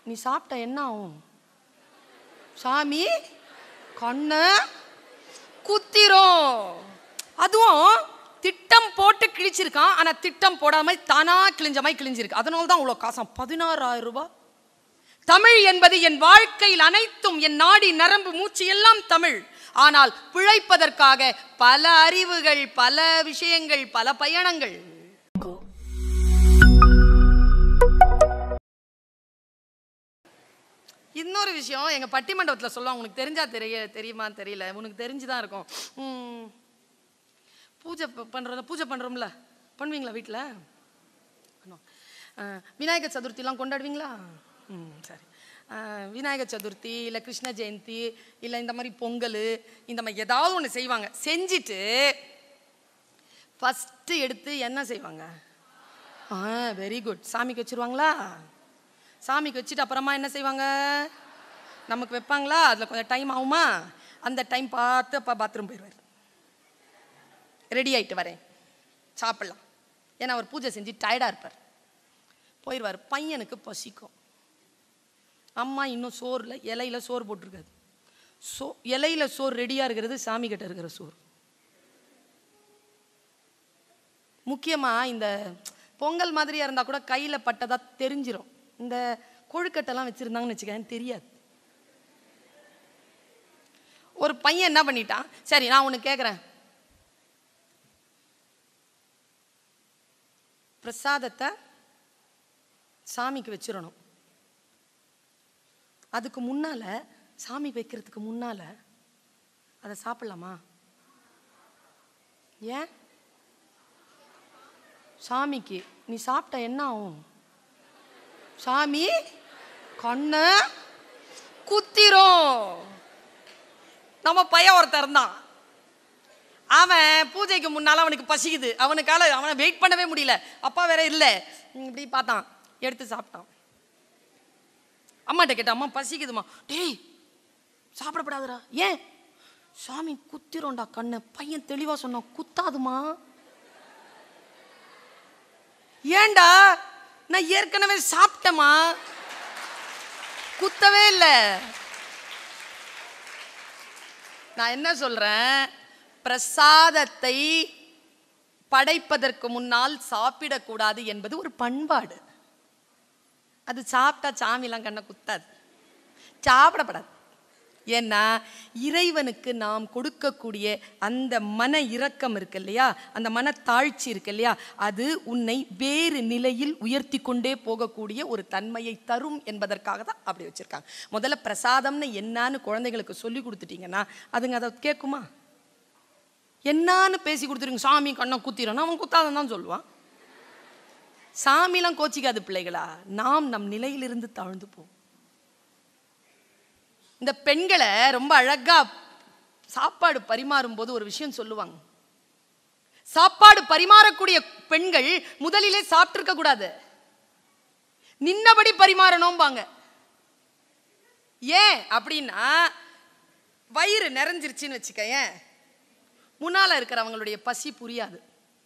நீ சாப்பிட்ட என்ன ஆகும் சாமி கண்ணு குத்திரும் அதுவும் திட்டம் போட்டு கிழிச்சிருக்கான் ஆனா திட்டம் போடாம தானா கிழிஞ்ச மாதிரி கிழிஞ்சிருக்கு அதனால தான் அவ்வளோ காசம் பதினாறாயிரம் ரூபாய் தமிழ் என்பது என் வாழ்க்கையில் அனைத்தும் என் நாடி நரம்பு மூச்சு எல்லாம் தமிழ் ஆனால் பிழைப்பதற்காக பல அறிவுகள் பல விஷயங்கள் பல பயணங்கள் இன்னொரு விஷயம் எங்க பட்டிமண்டபத்தில் சொல்லுவாங்க உனக்கு தெரிஞ்சா தெரிய தெரியுமா தெரியல உனக்கு தெரிஞ்சுதான் இருக்கும் உம், பூஜை ப- பண்றத பூஜை பண்றோம்ல பண்ணுவீங்களா வீட்டில் பண்ணுவோம் அஹ், விநாயகர் சதுர்த்திலாம் கொண்டாடுவீங்களா ம் சரி அஹ், விநாயகர் சதுர்த்தி இல்லை கிருஷ்ண ஜெயந்தி இல்லை இந்த மாதிரி பொங்கல் இந்த மாதிரி ஏதாவது ஒன்று செய்வாங்க செஞ்சுட்டு ஃபஸ்ட்டு எடுத்து என்ன செய்வாங்க ஆ வெரி குட் சாமிக்கு வச்சிருவாங்களா சாமிக்கு வச்சுட்டு அப்புறமா என்ன செய்வாங்க நமக்கு வைப்பாங்களா அதில் கொஞ்சம் டைம் ஆகுமா அந்த டைம் பார்த்து அப்பா பாத்ரூம் போயிடுவார் ரெடி ஆயிட்டு வரேன் சாப்பிடலாம் ஏன்னா அவர் பூஜை செஞ்சு டயர்டாக இருப்பார் போயிடுவார் பையனுக்கு பசிக்கும் அம்மா இன்னும் சோறில் இலையில சோறு போட்டிருக்காது சோ இலையில சோறு ரெடியாக இருக்கிறது சாமி கிட்ட இருக்கிற சோறு முக்கியமாக இந்த பொங்கல் மாதிரியா இருந்தால் கூட கையில் பட்டதா தெரிஞ்சிரும் இந்த கொழுக்கட்டெல்லாம் வச்சுருந்தாங்கன்னு வச்சுக்கேன் தெரியாது ஒரு பையன் என்ன பண்ணிட்டான் சரி நான் ஒன்று கேட்குறேன் பிரசாதத்தை சாமிக்கு வச்சிடணும் அதுக்கு முன்னால சாமி வைக்கிறதுக்கு முன்னால அதை சாப்பிடலாமா ஏன் சாமிக்கு நீ சாப்பிட்ட என்ன ஆகும் சாமி கண்ணு குத்திரும் நம்ம பையன் ஒருத்தன் இருந்தான் அவன் பூஜைக்கு முன்னால அவனுக்கு பசிக்குது அவனுக்கால அவனை வெயிட் பண்ணவே முடியல அப்பா வேற இல்லை இப்படி பார்த்தான் எடுத்து சாப்பிட்டான் அம்மாட்ட கேட்ட அம்மா பசிக்குதுமா டேய் சாப்பிடப்படாதுடா ஏன் சாமி குத்திரோண்டா கண்ணை பையன் தெளிவா சொன்னான் குத்தாதுமா ஏன்டா நான் ஏற்கனவே சாப்பிட்டேமா குத்தவே இல்லை நான் என்ன சொல்றேன் பிரசாதத்தை படைப்பதற்கு முன்னால் சாப்பிடக்கூடாது என்பது ஒரு பண்பாடு அது சாப்பிட்டா சாமிலாம் கண்ணை குத்தாது சாப்பிடப்படாது ஏன்னா இறைவனுக்கு நாம் கொடுக்கக்கூடிய அந்த மன இரக்கம் இருக்கு இல்லையா அந்த மன தாழ்ச்சி இருக்கு இல்லையா அது உன்னை வேறு நிலையில் உயர்த்தி கொண்டே போகக்கூடிய ஒரு தன்மையை தரும் என்பதற்காக தான் அப்படி வச்சிருக்காங்க முதல்ல பிரசாதம்னு என்னான்னு குழந்தைகளுக்கு சொல்லி கொடுத்துட்டீங்கன்னா அதுங்க அதை கேட்குமா என்னான்னு பேசி கொடுத்துருங்க சாமி கண்ணை குத்திரணும் அவன் குத்தாதன் தான் சொல்லுவான் சாமிலாம் கோச்சிக்காது பிள்ளைகளா நாம் நம் நிலையிலிருந்து தாழ்ந்து போம் இந்த பெண்களை ரொம்ப அழகா சாப்பாடு பரிமாறும் போது ஒரு விஷயம் சொல்லுவாங்க சாப்பாடு பரிமாறக்கூடிய பெண்கள் முதலிலே சாப்பிட்டிருக்க கூடாது நின்னபடி பரிமாறணும்பாங்க ஏன் அப்படின்னா வயிறு நிறைஞ்சிருச்சுன்னு வச்சுக்கயேன் முன்னால இருக்கிறவங்களுடைய பசி புரியாது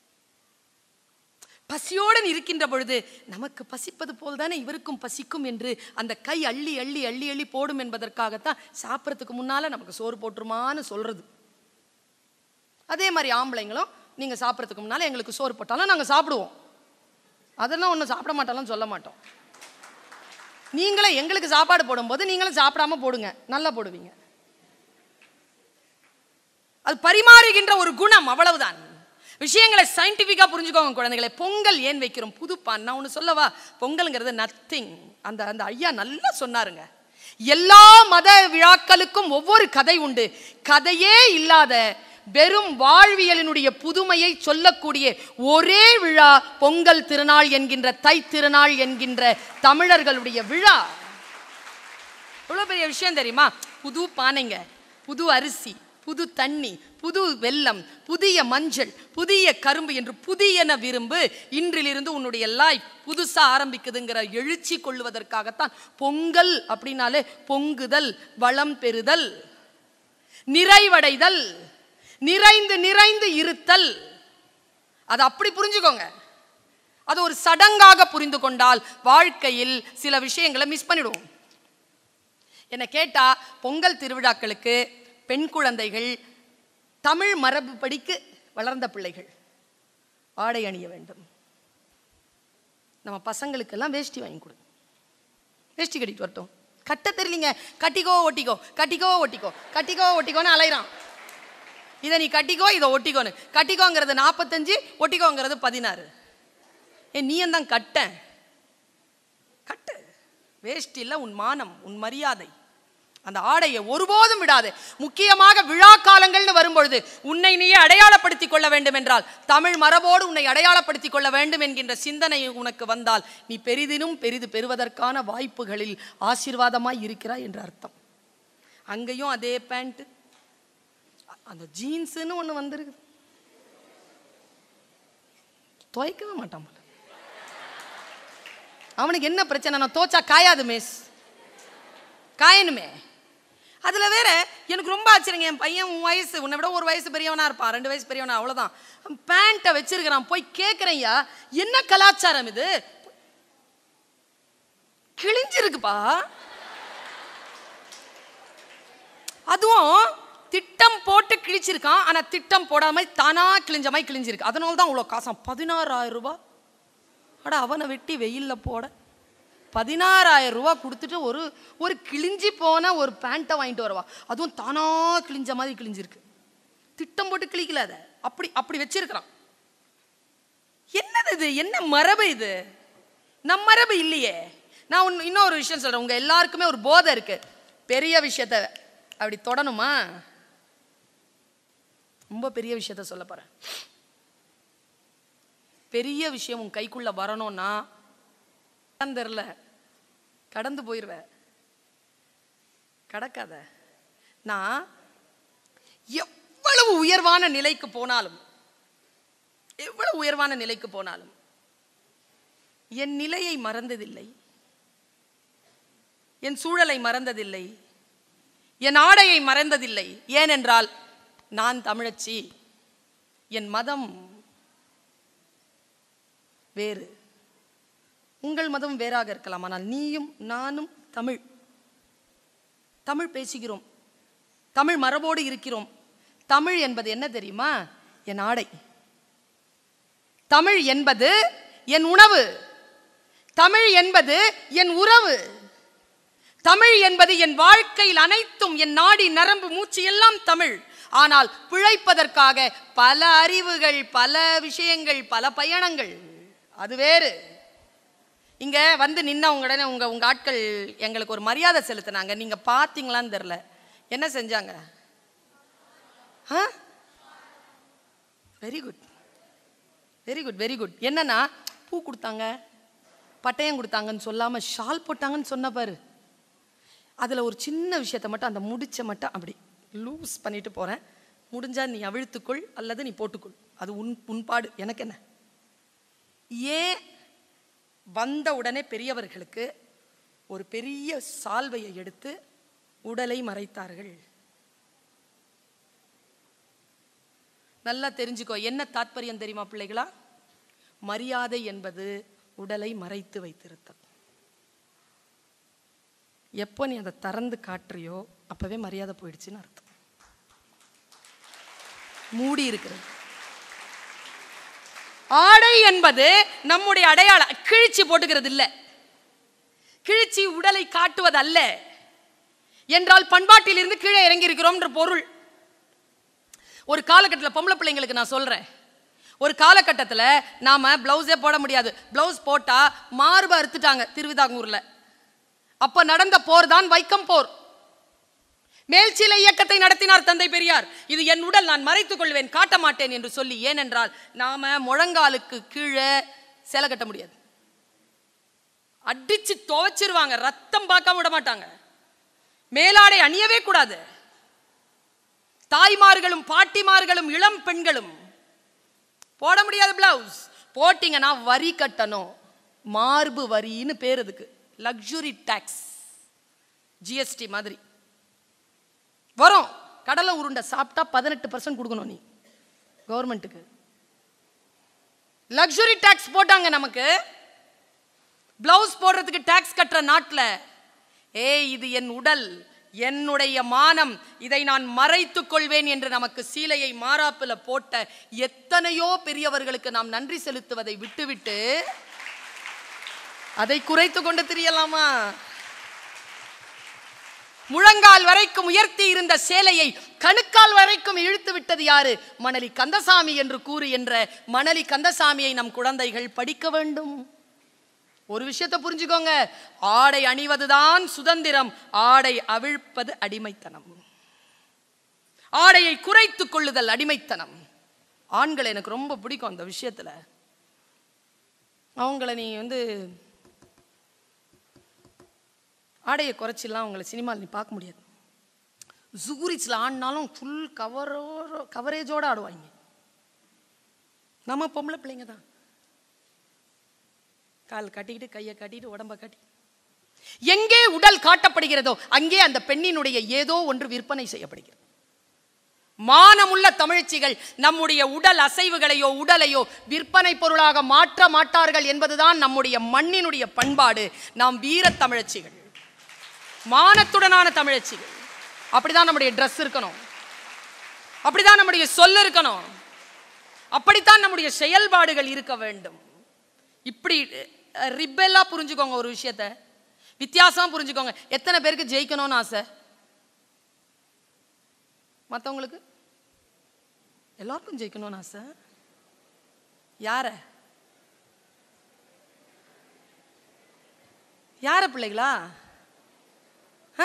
பசியோடு இருக்கின்ற பொழுது நமக்கு பசிப்பது போல் தானே இவருக்கும் பசிக்கும் என்று அந்த கை அள்ளி அள்ளி அள்ளி அள்ளி போடும் என்பதற்காகத்தான் சாப்பிட்றதுக்கு முன்னால நமக்கு சோறு போட்டுருமான்னு சொல்றது அதே மாதிரி ஆம்பளைங்களும் நீங்க சாப்பிட்றதுக்கு முன்னால எங்களுக்கு சோறு போட்டாலும் நாங்க சாப்பிடுவோம் அதெல்லாம் ஒன்றும் சாப்பிட மாட்டாலும் சொல்ல மாட்டோம் நீங்களே எங்களுக்கு சாப்பாடு போடும்போது நீங்களும் சாப்பிடாம போடுங்க நல்லா போடுவீங்க அது பரிமாறுகின்ற ஒரு குணம் அவ்வளவுதான் விஷயங்களை சயின்டிஃபிக்காக புரிஞ்சுக்கோங்க குழந்தைகளை பொங்கல் ஏன் வைக்கிறோம் புதுப்பான் நான் ஒன்று சொல்லவா பொங்கல்ங்கிறது நத்திங் அந்த அந்த ஐயா நல்லா சொன்னாருங்க எல்லா மத விழாக்களுக்கும் ஒவ்வொரு கதை உண்டு கதையே இல்லாத வெறும் வாழ்வியலினுடைய புதுமையை சொல்லக்கூடிய ஒரே விழா பொங்கல் திருநாள் என்கின்ற தை திருநாள் என்கின்ற தமிழர்களுடைய விழா எவ்வளோ பெரிய விஷயம் தெரியுமா புது பானைங்க புது அரிசி புது தண்ணி புது வெல்லம் புதிய மஞ்சள் புதிய கரும்பு என்று புதியன விரும்பு இன்றிலிருந்து உன்னுடைய லைஃப் புதுசா ஆரம்பிக்குதுங்கிற எழுச்சி கொள்வதற்காகத்தான் பொங்கல் அப்படின்னாலே பொங்குதல் வளம் பெறுதல் நிறைவடைதல் நிறைந்து நிறைந்து இருத்தல் அதை அப்படி புரிஞ்சுக்கோங்க அது ஒரு சடங்காக புரிந்து கொண்டால் வாழ்க்கையில் சில விஷயங்களை மிஸ் பண்ணிடுவோம் என்னை கேட்டா பொங்கல் திருவிழாக்களுக்கு பெண் குழந்தைகள் தமிழ் மரபுப்படிக்கு வளர்ந்த பிள்ளைகள் ஆடை அணிய வேண்டும் நம்ம பசங்களுக்கெல்லாம் வேஷ்டி வாங்கி கொடுங்க வேஷ்டி கட்டிட்டு வரட்டும் கட்ட தெரியலீங்க கட்டிக்கோ ஒட்டிக்கோ கட்டிக்கோ ஒட்டிக்கோ கட்டிக்கோ ஒட்டிக்கோன்னு அலைகிறான் இதை நீ கட்டிக்கோ இதை ஒட்டிக்கோன்னு கட்டிக்கோங்கிறது நாற்பத்தஞ்சு ஒட்டிக்கோங்கிறது பதினாறு ஏ நீ தான் கட்ட கட்டு வேஷ்டியில் உன் மானம் உன் மரியாதை அந்த ஆடையை ஒருபோதும் விடாது முக்கியமாக விழா காலங்கள்னு வரும்பொழுது உன்னை நீயே அடையாளப்படுத்திக் கொள்ள வேண்டும் என்றால் தமிழ் மரபோடு உன்னை அடையாளப்படுத்திக் கொள்ள வேண்டும் என்கின்ற சிந்தனை உனக்கு வந்தால் நீ பெரிதினும் பெரிது பெறுவதற்கான வாய்ப்புகளில் ஆசீர்வாதமாய் இருக்கிறாய் என்ற அர்த்தம் அங்கேயும் அதே பேண்ட் அந்த ஜீன்ஸுன்னு ஒன்று வந்துருக்கு துவைக்கவே மாட்டான் போல அவனுக்கு என்ன பிரச்சனை நான் தோச்சா காயாது மிஸ் காயணுமே அதுல வேற எனக்கு ரொம்ப ஆச்சரியங்க என் பையன் உன் வயசு உன்னை விட ஒரு வயசு பெரியவனா இருப்பான் ரெண்டு வயசு பெரியவனா அவ்வளவுதான் பேண்ட்டை வச்சிருக்கிறான் போய் கேட்குறேன்யா என்ன கலாச்சாரம் இது கிழிஞ்சிருக்குப்பா அதுவும் திட்டம் போட்டு கிழிச்சிருக்கான் ஆனா திட்டம் போடாம தானா கிழிஞ்ச மாதிரி கிழிஞ்சிருக்கு அதனால தான் அவ்வளோ காசாம் பதினாறாயிரம் ரூபாய் அட அவனை வெட்டி வெயில்ல போட பதினாறாயிரம் ரூபா கொடுத்துட்டு ஒரு ஒரு கிழிஞ்சி போன ஒரு பேண்ட்டை வாங்கிட்டு வரவா அதுவும் தானா கிழிஞ்ச மாதிரி கிழிஞ்சிருக்கு திட்டம் போட்டு கிழிக்கல அதை அப்படி அப்படி வச்சிருக்கிறான் என்னது இது என்ன மரபு இது நம் மரபு இல்லையே நான் ஒன்று இன்னொரு விஷயம் சொல்கிறேன் உங்கள் எல்லாருக்குமே ஒரு போதை இருக்கு பெரிய விஷயத்த அப்படி தொடணுமா ரொம்ப பெரிய விஷயத்த சொல்ல போகிறேன் பெரிய விஷயம் உன் கைக்குள்ள வரணும்னா தெரில கடந்து போயிடுவ கடக்காத நான் எவ்வளவு உயர்வான நிலைக்கு போனாலும் எவ்வளவு உயர்வான நிலைக்கு போனாலும் என் நிலையை மறந்ததில்லை என் சூழலை மறந்ததில்லை என் ஆடையை மறந்ததில்லை ஏனென்றால் நான் தமிழச்சி என் மதம் வேறு உங்கள் மதம் வேறாக இருக்கலாம் ஆனால் நீயும் நானும் தமிழ் தமிழ் பேசுகிறோம் தமிழ் மரபோடு இருக்கிறோம் தமிழ் என்பது என்ன தெரியுமா என் ஆடை தமிழ் என்பது என் உணவு தமிழ் என்பது என் உறவு தமிழ் என்பது என் வாழ்க்கையில் அனைத்தும் என் நாடி நரம்பு மூச்சு எல்லாம் தமிழ் ஆனால் பிழைப்பதற்காக பல அறிவுகள் பல விஷயங்கள் பல பயணங்கள் அது வேறு இங்க வந்து நின்ன உடனே உங்க உங்க ஆட்கள் எங்களுக்கு ஒரு மரியாதை செலுத்தினாங்க நீங்க பாத்தீங்களான்னு தெரில என்ன செஞ்சாங்க very good very good very good என்னன்னா பூ கொடுத்தாங்க பட்டயம் கொடுத்தாங்கன்னு சொல்லாம ஷால் போட்டாங்கன்னு சொன்ன பாரு அதுல ஒரு சின்ன விஷயத்த மட்டும் அந்த முடிச்ச மட்டும் அப்படி லூஸ் பண்ணிட்டு போறேன் முடிஞ்சா நீ அவிழ்த்துக்கொள் அல்லது நீ போட்டுக்கொள் அது உன் உன்பாடு எனக்கு என்ன ஏன் வந்த உடனே பெரியவர்களுக்கு ஒரு பெரிய சால்வையை எடுத்து உடலை மறைத்தார்கள் நல்லா தெரிஞ்சுக்கோ என்ன தாத்பரியம் தெரியுமா பிள்ளைகளா மரியாதை என்பது உடலை மறைத்து வைத்திருத்தல் எப்போ நீ அதை திறந்து காட்டுறியோ அப்பவே மரியாதை போயிடுச்சுன்னு அர்த்தம் மூடி இருக்கிறது ஆடை என்பது நம்முடைய அடையாளம் கிழிச்சி போட்டுக்கிறது இல்ல கிழிச்சி உடலை காட்டுவது அல்ல என்றால் பண்பாட்டில் இருந்து கீழே இறங்கி இருக்கிறோம்ன்ற பொருள் ஒரு காலகட்டத்தில் பொம்பளை பிள்ளைங்களுக்கு நான் சொல்றேன் ஒரு காலகட்டத்தில் நாம பிளவுஸே போட முடியாது பிளவுஸ் போட்டா மார்பு அறுத்துட்டாங்க திருவிதாங்கூர்ல அப்ப நடந்த போர் தான் வைக்கம் போர் மேல்சிலை இயக்கத்தை நடத்தினார் தந்தை பெரியார் இது என் உடல் நான் மறைத்துக் கொள்வேன் காட்ட மாட்டேன் என்று சொல்லி ஏனென்றால் நாம முழங்காலுக்கு கீழே சேலை கட்ட முடியாது அடிச்சு துவைச்சிருவாங்க ரத்தம் பார்க்காம விட மாட்டாங்க மேலாடை அணியவே கூடாது தாய்மார்களும் பாட்டிமார்களும் இளம் பெண்களும் போட முடியாது பிளவுஸ் போட்டிங்கன்னா வரி கட்டணும் மார்பு வரின்னு பேர் இதுக்கு லக்ஸுரி டேக்ஸ் ஜிஎஸ்டி மாதிரி வரும் கடலை உருண்டை சாப்பிட்டா பதினெட்டு பர்சன்ட் கொடுக்கணும் நீ கவர்மெண்ட்டுக்கு லக்ஸுரி டாக்ஸ் போட்டாங்க நமக்கு பிளவுஸ் போடுறதுக்கு டாக்ஸ் கட்டுற நாட்டில் ஏய் இது என் உடல் என்னுடைய மானம் இதை நான் மறைத்துக் கொள்வேன் என்று நமக்கு சீலையை மாறாப்புல போட்ட எத்தனையோ பெரியவர்களுக்கு நாம் நன்றி செலுத்துவதை விட்டுவிட்டு அதை குறைத்து கொண்டு தெரியலாமா முழங்கால் வரைக்கும் உயர்த்தி இருந்த சேலையை கணுக்கால் வரைக்கும் இழுத்து விட்டது யாரு மணலி கந்தசாமி என்று கூறு என்ற மணலி கந்தசாமியை நம் குழந்தைகள் படிக்க வேண்டும் ஒரு விஷயத்தை புரிஞ்சுக்கோங்க ஆடை அணிவதுதான் சுதந்திரம் ஆடை அவிழ்ப்பது அடிமைத்தனம் ஆடையை குறைத்துக் கொள்ளுதல் அடிமைத்தனம் ஆண்கள் எனக்கு ரொம்ப பிடிக்கும் அந்த விஷயத்துல அவங்கள நீ வந்து ஆடையை குறைச்சிலாம் அவங்கள சினிமாவில் நீ பார்க்க முடியாது ஜூரிச்சில் ஆடினாலும் ஃபுல் கவரோ கவரேஜோடு ஆடுவாங்க நம்ம பொம்பளை பிள்ளைங்க தான் கால் கட்டிக்கிட்டு கையை கட்டிட்டு உடம்ப கட்டி எங்கே உடல் காட்டப்படுகிறதோ அங்கே அந்த பெண்ணினுடைய ஏதோ ஒன்று விற்பனை செய்யப்படுகிறது மானமுள்ள தமிழச்சிகள் நம்முடைய உடல் அசைவுகளையோ உடலையோ விற்பனை பொருளாக மாற்ற மாட்டார்கள் என்பதுதான் நம்முடைய மண்ணினுடைய பண்பாடு நாம் வீர தமிழச்சிகள் மானத்துடனான தமிழச்சிகள் அப்படிதான் நம்முடைய ட்ரெஸ் இருக்கணும் அப்படிதான் நம்முடைய சொல் இருக்கணும் அப்படித்தான் நம்முடைய செயல்பாடுகள் இருக்க வேண்டும் இப்படி ரிப்பெல்லா புரிஞ்சுக்கோங்க ஒரு விஷயத்த வித்தியாசமா புரிஞ்சுக்கோங்க எத்தனை பேருக்கு ஜெயிக்கணும்னு ஆசை மற்றவங்களுக்கு எல்லாருக்கும் ஜெயிக்கணும்னு ஆசை யார யார பிள்ளைகளா ஆ?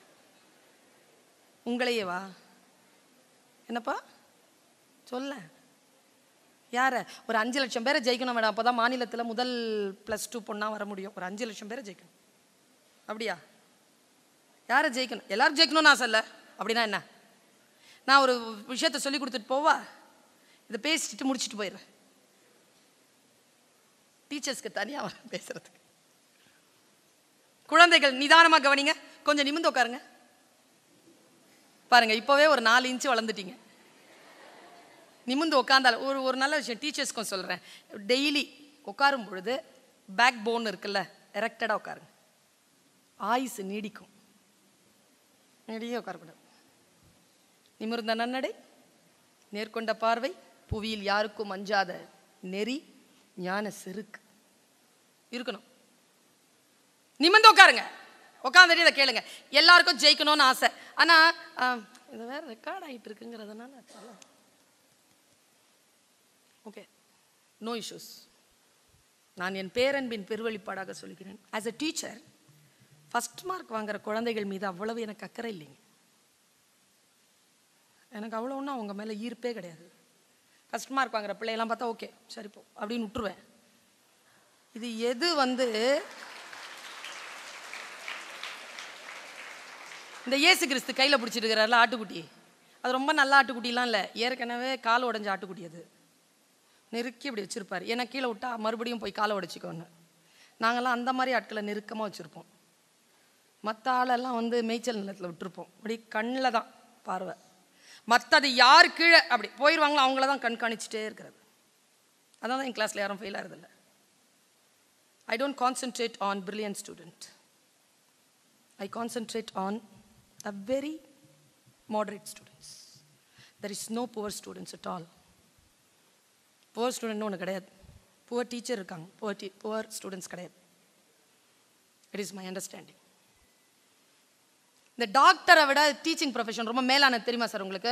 உங்களையே வா என்னப்பா சொல்ல யார ஒரு அஞ்சு லட்சம் பேரை ஜெயிக்கணும் மேடம் அப்போ தான் மாநிலத்தில் முதல் ப்ளஸ் டூ பொண்ணாக வர முடியும் ஒரு அஞ்சு லட்சம் பேரை ஜெயிக்கணும் அப்படியா யாரை ஜெயிக்கணும் எல்லாரும் ஜெயிக்கணும்னு ஆசை இல்லை அப்படின்னா என்ன நான் ஒரு விஷயத்த சொல்லி கொடுத்துட்டு போவா இதை பேசிட்டு முடிச்சுட்டு போயிடுறேன் டீச்சர்ஸ்க்கு தனியாக வர பேசுறதுக்கு குழந்தைகள் நிதானமாக கவனிங்க கொஞ்சம் நிமிந்து உட்காருங்க பாருங்க இப்போவே ஒரு நாலு இன்ச்சு வளர்ந்துட்டீங்க நிமிந்து உட்காந்தால் ஒரு ஒரு நல்ல விஷயம் டீச்சர்ஸ்க்கும் சொல்கிறேன் டெய்லி உட்காரும் பொழுது பேக் போன் இருக்குல்ல எரெக்டடாக உட்காருங்க ஆயுசு நீடிக்கும் நெடியே உட்காரக்கூடாது நிமிர்ந்த நன்னடை நேர்கொண்ட பார்வை புவியில் யாருக்கும் அஞ்சாத நெறி ஞான செருக்கு இருக்கணும் நிமிர்ந்து உட்காருங்க உட்காந்துட்டு இதை கேளுங்க எல்லாருக்கும் ஜெயிக்கணும்னு ஆசை ஆனால் இது வேற ரெக்கார்ட் ஆகிட்டு இருக்குங்கிறதுனால ஓகே நோ இஷ்யூஸ் நான் என் பேரன்பின் பெருவழிப்பாடாக சொல்கிறேன் as a teacher first mark வாங்குற குழந்தைகள் மீது அவ்வளவு எனக்கு அக்கறை இல்லைங்க எனக்கு அவ்வளோ ஒன்றும் அவங்க மேலே ஈர்ப்பே கிடையாது ஃபஸ்ட் மார்க் வாங்குற பிள்ளையெல்லாம் பார்த்தா ஓகே சரி போ அப்படின்னு விட்டுருவேன் இது எது வந்து இந்த இயேசு கிறிஸ்து கையில் பிடிச்சிட்டு இருக்கிறாருல ஆட்டுக்குட்டி அது ரொம்ப நல்ல ஆட்டுக்குட்டிலாம் இல்லை ஏற்கனவே கால் உடைஞ்ச ஆட்டுக்குட்டி அது நெருக்கி இப்படி வச்சுருப்பார் ஏன்னா கீழே விட்டா மறுபடியும் போய் காலை உடைச்சிக்கோன்னு நாங்கள்லாம் அந்த மாதிரி ஆட்களை நெருக்கமாக வச்சுருப்போம் மற்ற ஆளெல்லாம் வந்து மேய்ச்சல் நிலத்தில் விட்டுருப்போம் அப்படி கண்ணில் தான் பார்வை மற்றது யார் கீழே அப்படி போயிடுவாங்களோ அவங்கள தான் கண்காணிச்சுட்டே இருக்கிறது அதான் என் கிளாஸில் யாரும் ஃபெயில் ஆகிறதில்ல I don't concentrate on brilliant student I concentrate on a very moderate students there is no poor students at all poor student ஒன்று கிடையாது புவர் டீச்சர் இருக்காங்க புவர் டீ புவர் ஸ்டூடெண்ட்ஸ் கிடையாது இட் இஸ் மை அண்டர்ஸ்டாண்டிங் இந்த டாக்டரை விட teaching profession ரொம்ப மேலானது தெரியுமா சார் உங்களுக்கு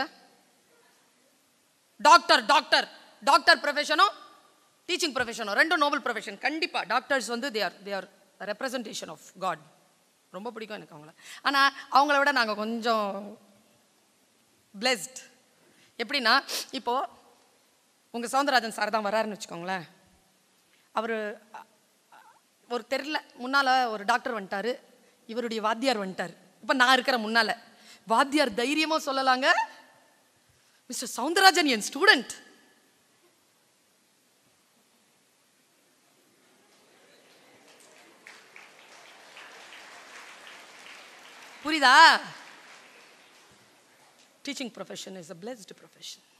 டாக்டர் டாக்டர் டாக்டர் ப்ரொஃபஷனும் டீச்சிங் ப்ரொஃபஷனும் ரெண்டும் நோபல் ப்ரொஃபஷன் கண்டிப்பாக டாக்டர்ஸ் வந்து they are they are representation of God ரொம்ப பிடிக்கும் எனக்கு அவங்கள ஆனால் அவங்கள விட நாங்கள் கொஞ்சம் பிளெஸ்ட் எப்படின்னா இப்போது உங்கள் சவுந்தரராஜன் சார் தான் வராருன்னு வச்சுக்கோங்களேன் அவர் ஒரு தெருல முன்னால் ஒரு டாக்டர் வந்துட்டாரு இவருடைய வாத்தியார் வந்துட்டார் இப்போ நான் இருக்கிற முன்னால் வாத்தியார் தைரியமாக சொல்லலாங்க மிஸ்டர் சவுந்தரராஜன் என் ஸ்டூடெண்ட் புரியுதா teaching profession is a blessed profession